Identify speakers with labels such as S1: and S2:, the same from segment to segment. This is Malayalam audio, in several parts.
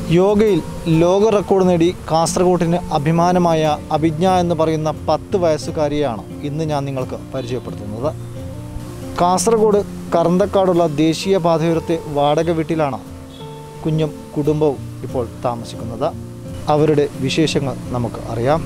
S1: യോഗയിൽ ലോക റെക്കോർഡ് നേടി കാസർഗോട്ടിന് അഭിമാനമായ അഭിജ്ഞ എന്ന് പറയുന്ന പത്ത് വയസ്സുകാരിയാണ് ഇന്ന് ഞാൻ നിങ്ങൾക്ക് പരിചയപ്പെടുത്തുന്നത് കാസർഗോഡ് കറന്തക്കാടുള്ള ദേശീയ പാതയോരത്തെ വാടക വീട്ടിലാണ് കുഞ്ഞും കുടുംബവും ഇപ്പോൾ താമസിക്കുന്നത് അവരുടെ വിശേഷങ്ങൾ നമുക്ക് അറിയാം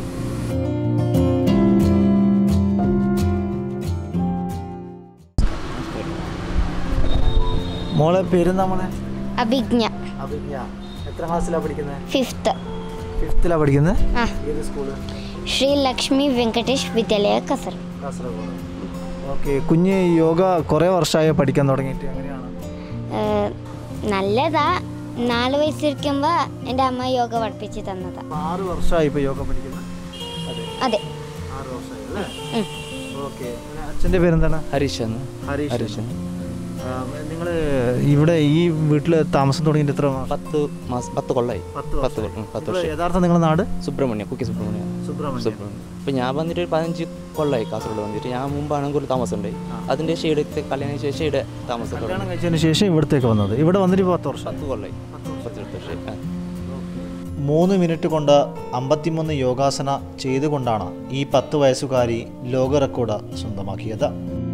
S1: മോളെ പേരെന്താ മോളെ
S2: അഭിജ്ഞ
S1: അഭിജ്ഞ എത്ര ക്ലാസ്സിലാണ് പഠിക്കുന്നത്
S2: ഫിഫ്ത്ത്
S1: ഫിഫ്ത്തിലാണ് പഠിക്കുന്നത്
S2: ആ
S1: ഏത് സ്കൂള്
S2: ശ്രീ ലക്ഷ്മി വെങ്കടേഷ് വിദ്യാലയ കസർ
S1: കാസർഗോഡ് ഓക്കെ കുഞ്ഞ് യോഗ കുറേ വർഷമായി പഠിക്കാൻ തുടങ്ങിയിട്ട് എങ്ങനെയാണ്
S2: ഏഹ്, നല്ലതാ നാല് വയസ്സിരിക്കുമ്പോൾ എൻ്റെ അമ്മ യോഗ പഠിപ്പിച്ച് തന്നതാ
S1: അപ്പോൾ ആറ് വർഷമായി ഇപ്പോൾ യോഗ പഠിക്കുന്നത് അതെ
S2: അതെ
S1: ആറ് വർഷമായി അല്ലേ
S2: ഉം.
S1: ഓക്കെ അച്ഛൻ്റെ പേരെന്താണ്
S3: ഹരീഷ് എന്ന്
S1: ഹരീഷ്
S3: ഹരീഷ്
S1: നിങ്ങൾ ഇവിടെ ഈ വീട്ടിൽ താമസം തുടങ്ങിയിട്ട് എത്ര മാസം
S3: പത്ത് മാസം പത്ത് കൊള്ളായി
S1: പത്ത്
S3: പത്ത്
S1: വർഷം
S3: ഉം, പത്ത്
S1: ഇവിടെ
S3: വർഷം
S1: യഥാർത്ഥ നിങ്ങളുടെ നാട്
S3: സുബ്രഹ്മണ്യം കുക്കി സുബ്രഹ്മണ്യം
S1: സുബ്രഹ്മണ്യം
S3: സുബ്രഹ്മണ്യം ഇപ്പം ഞാൻ വന്നിട്ട് ഒരു പതിനഞ്ച് കൊള്ളായി കാസർഗോഡ് വന്നിട്ട് ഞാൻ മുമ്പാണെങ്കിൽ ഒരു താമസം ഉണ്ടായി
S1: ആ.
S3: അതിൻ്റെ ശേഷം ഇവിടെ കല്യാണം ശേഷം ഇവിടെ താമസം
S1: കല്യാണം
S3: തുടങ്ങി
S1: കഴിച്ചതിന് ശേഷം ഇവിടത്തേക്ക് വന്നത് ഇവിടെ വന്നിട്ട് ഇപ്പോൾ പത്ത് വർഷം
S3: പത്ത് കൊള്ളായി പത്ത് വർഷം ആ
S1: മൂന്ന് മിനിറ്റ് കൊണ്ട് അമ്പത്തിമൂന്ന് യോഗാസന ചെയ്തുകൊണ്ടാണ് ഈ പത്ത് വയസ്സുകാരി ലോക റെക്കോർഡ് സ്വന്തമാക്കിയത്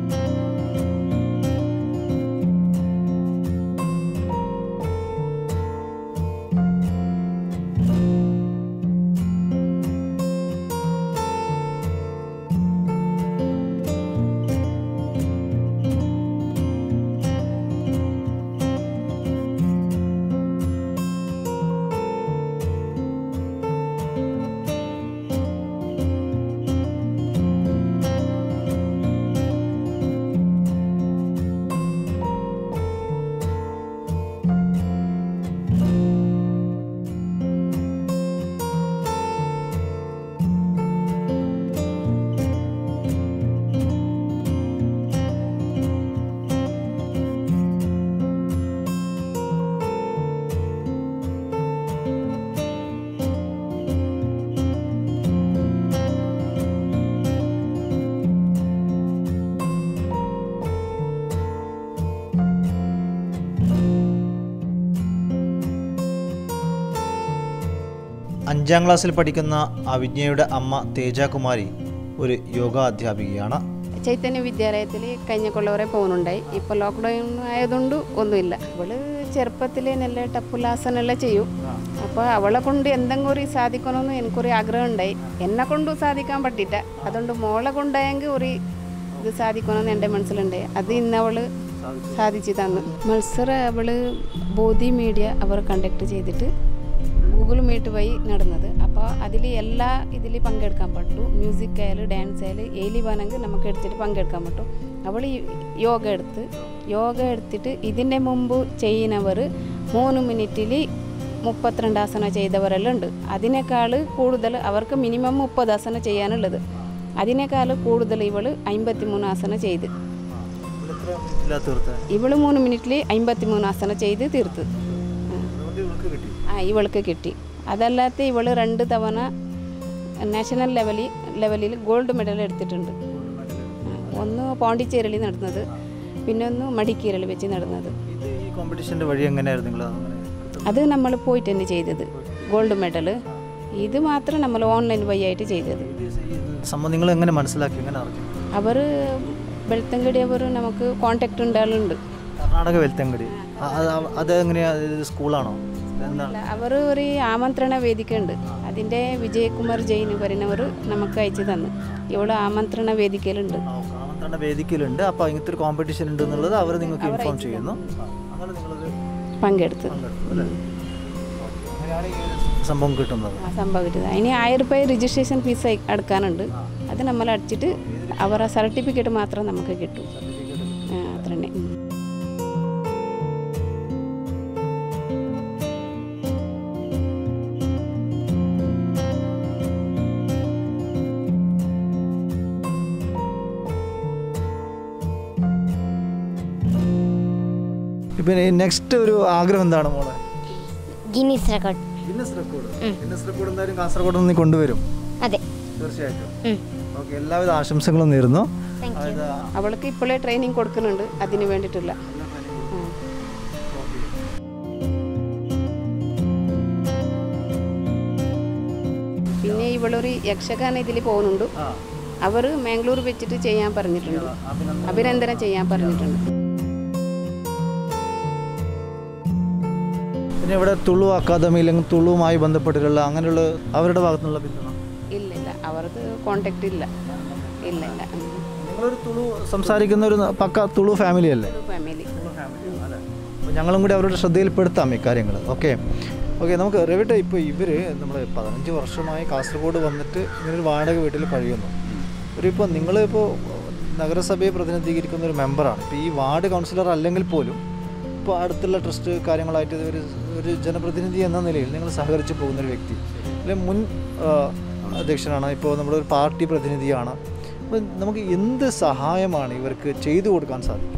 S1: അഞ്ചാം ക്ലാസ്സിൽ പഠിക്കുന്ന അവിജ്ഞയുടെ അമ്മ തേജകുമാരി ഒരു യോഗ അധ്യാപികയാണ്
S4: ചൈതന്യ വിദ്യാലയത്തിൽ കഴിഞ്ഞ കൊല്ലം വരെ പോകുന്നുണ്ടായി ഇപ്പോൾ ലോക്ക്ഡൗൺ ആയതുകൊണ്ട് ഒന്നുമില്ല അവള് ചെറുപ്പത്തിൽ നല്ല ടപ്പുലാസനെല്ലാം ചെയ്യും അപ്പോൾ അവളെ കൊണ്ട് എന്തെങ്കിലും ഒരു സാധിക്കണമെന്ന് എനിക്കൊരു ആഗ്രഹം ഉണ്ടായി എന്നെ കൊണ്ട് സാധിക്കാൻ പറ്റില്ല അതുകൊണ്ട് മോളെ കൊണ്ടായെങ്കിൽ ഒരു ഇത് സാധിക്കണമെന്ന് എൻ്റെ മനസ്സിലുണ്ടായി അത് ഇന്ന് അവള് സാധിച്ചു തന്നു മത്സരം അവള് ബോധി മീഡിയ അവർ കണ്ടക്ട് ചെയ്തിട്ട് ഗൂഗിൾ മീറ്റ് വഴി നടന്നത് അപ്പോൾ അതിൽ എല്ലാ ഇതിൽ പങ്കെടുക്കാൻ പറ്റൂ മ്യൂസിക് ആയാലും ഡാൻസ് ആയാലും ഏലി വേണമെങ്കിൽ നമുക്ക് എടുത്തിട്ട് പങ്കെടുക്കാൻ പറ്റും അവൾ ഈ യോഗ എടുത്ത് യോഗ എടുത്തിട്ട് ഇതിൻ്റെ മുമ്പ് ചെയ്യുന്നവർ മൂന്ന് മിനിറ്റിൽ മുപ്പത്തിരണ്ട് ആസന ചെയ്തവരെല്ലാം ഉണ്ട് അതിനേക്കാൾ കൂടുതൽ അവർക്ക് മിനിമം മുപ്പത് ആസന ചെയ്യാനുള്ളത് അതിനേക്കാൾ കൂടുതൽ ഇവൾ അമ്പത്തി മൂന്ന് ആസന ചെയ്ത് ഇവൾ മൂന്ന് മിനിറ്റിൽ അമ്പത്തി മൂന്ന് ആസന ചെയ്ത് തീർത്ത് ആ ഇവൾക്ക് കിട്ടി അതല്ലാത്ത ഇവൾ രണ്ട് തവണ നാഷണൽ ലെവലിൽ ലെവലിൽ ഗോൾഡ് മെഡൽ എടുത്തിട്ടുണ്ട് ആ, ഒന്ന് പോണ്ടിച്ചേരളിൽ നടന്നത് പിന്നെ ഒന്ന് മടിക്കേരളി വെച്ച് നടന്നത്
S1: ഇത് ഈ കോമ്പറ്റീഷൻ്റെ വഴി എങ്ങനെയായിരുന്നു നിങ്ങൾ അങ്ങനെ
S4: അത് നമ്മൾ പോയിട്ട് തന്നെ ചെയ്തത് ഗോൾഡ് മെഡൽ ഇത് മാത്രം നമ്മൾ ഓൺലൈൻ വഴിയായിട്ട് ചെയ്തത്
S1: സംഭവം നിങ്ങൾ എങ്ങനെ മനസ്സിലാക്കി എങ്ങനെ അറിഞ്ഞു
S4: അവർ വെളുത്തങ്കടി അവർ നമുക്ക് കോണ്ടാക്ട് ഉണ്ടാകുന്നുണ്ട്
S1: കർണാടക വെൽത്തങ്കടി അ- അത് അവ- അത് എങ്ങനെയാ ഇത് സ്കൂളാണോ എന്താണ്
S4: അവർ ഒരു ആമന്ത്രണ വേദിക ഉണ്ട് അതിൻ്റെ വിജയകുമാർ ജെയിൻ പറയുന്നവർ നമുക്ക് അയച്ചു തന്നു ഇവിടെ ആമന്ത്രണ വേദികയിലുണ്ട്
S1: ആ, ആമന്ത്രണ വേദിക്കലുണ്ട് അപ്പോൾ ഇങ്ങനത്തെ ഒരു കോമ്പറ്റീഷൻ ഉണ്ട് എന്നുള്ളത് അവർ നിങ്ങൾക്ക് ഇൻഫോം ചെയ്യുന്നു അങ്ങനെ നിങ്ങളത്
S4: പങ്കെടുത്ത്
S1: പങ്കെടുത്തു അല്ലേ അങ്ങനെയാണ് ഈ ഒരു സംഭവം കിട്ടുന്നത്
S4: ആ സംഭവം കിട്ടിയത് അതിന് ആയിരം രൂപ രജിസ്ട്രേഷൻ ഫീസ് അടക്കാനുണ്ട് അത് നമ്മൾ അടിച്ചിട്ട് അവർ ആ സർട്ടിഫിക്കറ്റ് മാത്രം നമുക്ക് കിട്ടും ആ, അത്ര തന്നെ ഉം.
S1: ഇപ്പം നെക്സ്റ്റ് ഒരു ആഗ്രഹം എന്താണ് മോളെ
S2: Guinness record
S1: Guinness record Guinness record എന്തായാലും കാസർഗോഡ് നിന്ന് കൊണ്ടുവരും
S2: അതെ
S1: തീർച്ചയായിട്ടും
S2: ഉം.
S1: ഓക്കെ എല്ലാവിധ ആശംസകളും നേരുന്നു
S2: താങ്ക് യു
S1: അതായത്
S4: അവൾക്ക് ഇപ്പോഴേ ട്രെയിനിങ് കൊടുക്കുന്നുണ്ട് അതിന് വേണ്ടിയിട്ടുള്ള ഉം. ഇവളൊരു യക്ഷഗാന ഇതിൽ പോകുന്നുണ്ട് അവർ മാംഗ്ലൂർ വെച്ചിട്ട് ചെയ്യാൻ പറഞ്ഞിട്ടുണ്ട് അഭിനന്ദനം ചെയ്യാൻ പറഞ്ഞിട്ടുണ്ട്
S1: പിന്നെ ഇവിടെ തുളു അക്കാദമി അല്ലെങ്കിൽ തുളുവുമായി ബന്ധപ്പെട്ടിട്ടുള്ള അങ്ങനെയുള്ള അവരുടെ ഭാഗത്തുനിന്നുള്ള പിന്തുണ
S4: ഇല്ല ഇല്ല അവർക്ക് കോണ്ടാക്ട് ഇല്ല ഇല്ല ഇല്ല
S1: നിങ്ങളൊരു തുളു സംസാരിക്കുന്ന ഒരു പക്ക തുളു ഫാമിലി അല്ലേ
S4: ഫാമിലി
S1: അപ്പോൾ ഞങ്ങളും കൂടി അവരുടെ ശ്രദ്ധയിൽപ്പെടുത്താം ഇക്കാര്യങ്ങൾ ഓക്കെ ഓക്കെ നമുക്ക് റെവിട്ടെ ഇപ്പോൾ ഇവർ നമ്മൾ പതിനഞ്ച് വർഷമായി കാസർഗോഡ് വന്നിട്ട് ഇങ്ങനൊരു വാടക വീട്ടിൽ കഴിയുന്നു ഇവരിപ്പോൾ നിങ്ങളിപ്പോൾ നഗരസഭയെ പ്രതിനിധീകരിക്കുന്ന ഒരു മെമ്പറാണ് ഇപ്പോൾ ഈ വാർഡ് കൗൺസിലർ അല്ലെങ്കിൽ പോലും ഇപ്പോൾ അടുത്തുള്ള ട്രസ്റ്റ് കാര്യങ്ങളായിട്ട് ഒരു ഒരു ജനപ്രതിനിധി എന്ന നിലയിൽ നിങ്ങൾ സഹകരിച്ച് പോകുന്ന ഒരു വ്യക്തി അല്ലെങ്കിൽ മുൻ ആ, അധ്യക്ഷനാണ് ഇപ്പോൾ നമ്മുടെ ഒരു പാർട്ടി പ്രതിനിധിയാണ് അപ്പോൾ നമുക്ക് എന്ത് സഹായമാണ് ഇവർക്ക് ചെയ്തു കൊടുക്കാൻ സാധിക്കും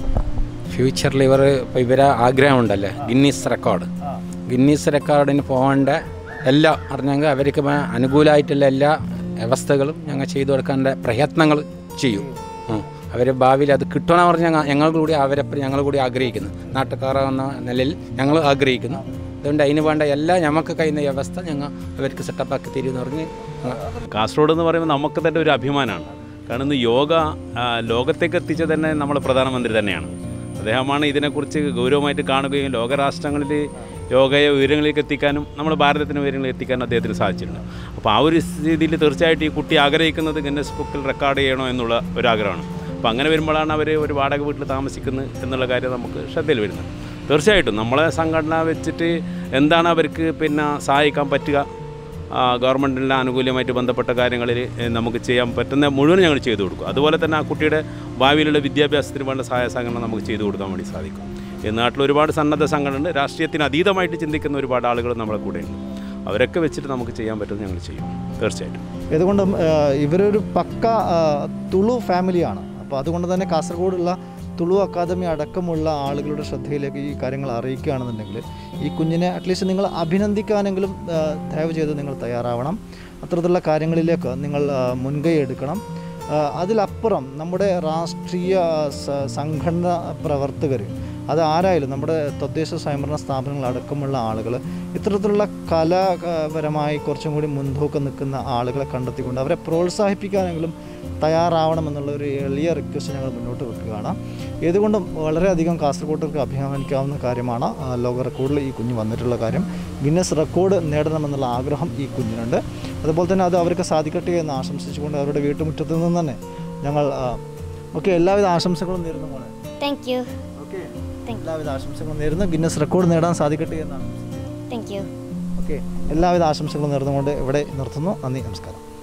S5: ഫ്യൂച്ചറിൽ ഇവർ ഇപ്പോൾ ഇവരെ ആഗ്രഹമുണ്ടല്ലേ ഗിന്നീസ് റെക്കോർഡ് ഗിന്നീസ് റെക്കോർഡിന് പോകേണ്ട എല്ലാ അറിഞ്ഞെങ്കിൽ അവർക്ക് മ- അനുകൂലമായിട്ടുള്ള എല്ലാ വ്യവസ്ഥകളും ഞങ്ങൾ ചെയ്തു കൊടുക്കേണ്ട പ്രയത്നങ്ങൾ ചെയ്യും അവർ ഭാവിയിൽ അത് കിട്ടണമെന്ന് പറഞ്ഞാൽ ഞങ്ങൾ ഞങ്ങൾ കൂടി അവരെ ഞങ്ങൾ കൂടി ആഗ്രഹിക്കുന്നു നാട്ടുകാർ എന്ന നിലയിൽ ഞങ്ങൾ ആഗ്രഹിക്കുന്നു അതുകൊണ്ട് അതിന് വേണ്ട എല്ലാ ഞങ്ങൾക്ക് കഴിയുന്ന വ്യവസ്ഥ ഞങ്ങൾ അവർക്ക് സെറ്റപ്പാക്കി തരുമെന്ന് പറഞ്ഞ് ഞങ്ങൾ
S6: കാസർഗോഡ് എന്ന് പറയുമ്പോൾ നമുക്ക് തന്നെ ഒരു അഭിമാനമാണ് കാരണം ഇന്ന് യോഗ ആ, ലോകത്തേക്ക് എത്തിച്ചത് തന്നെ നമ്മുടെ പ്രധാനമന്ത്രി തന്നെയാണ് അദ്ദേഹമാണ് ഇതിനെക്കുറിച്ച് ഗൗരവമായിട്ട് കാണുകയും ലോകരാഷ്ട്രങ്ങളിൽ യോഗയെ ഉയരങ്ങളിലേക്ക് എത്തിക്കാനും നമ്മുടെ ഭാരതത്തിന് ഉയരങ്ങളിൽ എത്തിക്കാനും അദ്ദേഹത്തിന് സാധിച്ചിട്ടുണ്ട് അപ്പോൾ ആ ഒരു രീതിയിൽ തീർച്ചയായിട്ടും ഈ കുട്ടി ആഗ്രഹിക്കുന്നത് ഗിന്നസ് ബുക്കിൽ റെക്കോർഡ് ചെയ്യണോ എന്നുള്ള ഒരു ആഗ്രഹമാണ് അപ്പോൾ അങ്ങനെ വരുമ്പോഴാണ് അവർ ഒരു വാടക വീട്ടിൽ താമസിക്കുന്നത് എന്നുള്ള കാര്യം നമുക്ക് ശ്രദ്ധയിൽ വരുന്നത് തീർച്ചയായിട്ടും നമ്മളെ സംഘടന വെച്ചിട്ട് എന്താണ് അവർക്ക് പിന്നെ സഹായിക്കാൻ പറ്റുക ആ, ഗവൺമെൻറ്റിൻ്റെ ആനുകൂല്യമായിട്ട് ബന്ധപ്പെട്ട കാര്യങ്ങളിൽ ഏ, നമുക്ക് ചെയ്യാൻ പറ്റുന്ന മുഴുവൻ ഞങ്ങൾ ചെയ്തു കൊടുക്കും അതുപോലെ തന്നെ ആ കുട്ടിയുടെ ഭാവിയിലുള്ള വിദ്യാഭ്യാസത്തിന് വേണ്ട സഹായ സഹകരണം നമുക്ക് ചെയ്തു കൊടുക്കാൻ വേണ്ടി സാധിക്കും ഈ നാട്ടിൽ ഒരുപാട് സന്നദ്ധ സംഘടനയുണ്ട് രാഷ്ട്രീയത്തിന് അതീതമായിട്ട് ചിന്തിക്കുന്ന ഒരുപാട് ആളുകൾ നമ്മളെ കൂടെയുണ്ട് അവരൊക്കെ വെച്ചിട്ട് നമുക്ക് ചെയ്യാൻ പറ്റുന്നത് ഞങ്ങൾ ചെയ്യും തീർച്ചയായിട്ടും
S1: ഇതുകൊണ്ടും ആ, ഇവരൊരു പക്ക ആ, തുളു ഫാമിലിയാണ് അപ്പോൾ അതുകൊണ്ട് തന്നെ കാസർഗോഡുള്ള തുളു അക്കാദമി അടക്കമുള്ള ആളുകളുടെ ശ്രദ്ധയിലേക്ക് ഈ കാര്യങ്ങൾ അറിയിക്കുകയാണെന്നുണ്ടെങ്കിൽ ഈ കുഞ്ഞിനെ അറ്റ്ലീസ്റ്റ് നിങ്ങൾ അഭിനന്ദിക്കാനെങ്കിലും ആ, ദയവ് ചെയ്ത് നിങ്ങൾ തയ്യാറാവണം അത്തരത്തിലുള്ള കാര്യങ്ങളിലേക്ക് നിങ്ങൾ ആ, മുൻകൈ എടുക്കണം ആ, അതിലപ്പുറം നമ്മുടെ രാഷ്ട്രീയ സ- സംഘടന പ്രവർത്തകർ അത് ആരായാലും നമ്മുടെ തദ്ദേശ സ്വയംഭരണ സ്ഥാപനങ്ങൾ അടക്കമുള്ള ആളുകൾ ഇത്തരത്തിലുള്ള കലാപരമായി കുറച്ചും കൂടി മുൻതൂക്കം നിൽക്കുന്ന ആളുകളെ കണ്ടെത്തിക്കൊണ്ട് അവരെ പ്രോത്സാഹിപ്പിക്കാനെങ്കിലും തയ്യാറാവണമെന്നുള്ള ഒരു എളിയ റിക്വസ്റ്റ് ഞങ്ങൾ മുന്നോട്ട് വെക്കുകയാണ് ഇതുകൊണ്ടും വളരെയധികം കാസർഗോട്ടർക്ക് അഭിമാനിക്കാവുന്ന കാര്യമാണ് ആ, ലോക റെക്കോർഡിൽ ഈ കുഞ്ഞ് വന്നിട്ടുള്ള കാര്യം ഗിന്നസ് റെക്കോർഡ് നേടണമെന്നുള്ള ആഗ്രഹം ഈ കുഞ്ഞിനുണ്ട് അതുപോലെ തന്നെ അത് അവർക്ക് സാധിക്കട്ടെ എന്ന് ആശംസിച്ചുകൊണ്ട് അവരുടെ വീട്ടുമുറ്റത്ത് നിന്ന് തന്നെ ഞങ്ങൾ ഓക്കെ എല്ലാവിധ ആശംസകളും നേരുന്നു മോളെ
S2: thank you
S1: okay
S2: Thank you.
S1: എല്ലാവിധ ആശംസകളും നേരുന്നു ഗിന്നസ് റെക്കോർഡ് നേടാൻ സാധിക്കട്ടെ എന്നാണ്
S2: താങ്ക് യു
S1: ഓക്കെ എല്ലാവിധ ആശംസകളും നേർന്നുകൊണ്ട് ഇവിടെ നിർത്തുന്നു നന്ദി നമസ്കാരം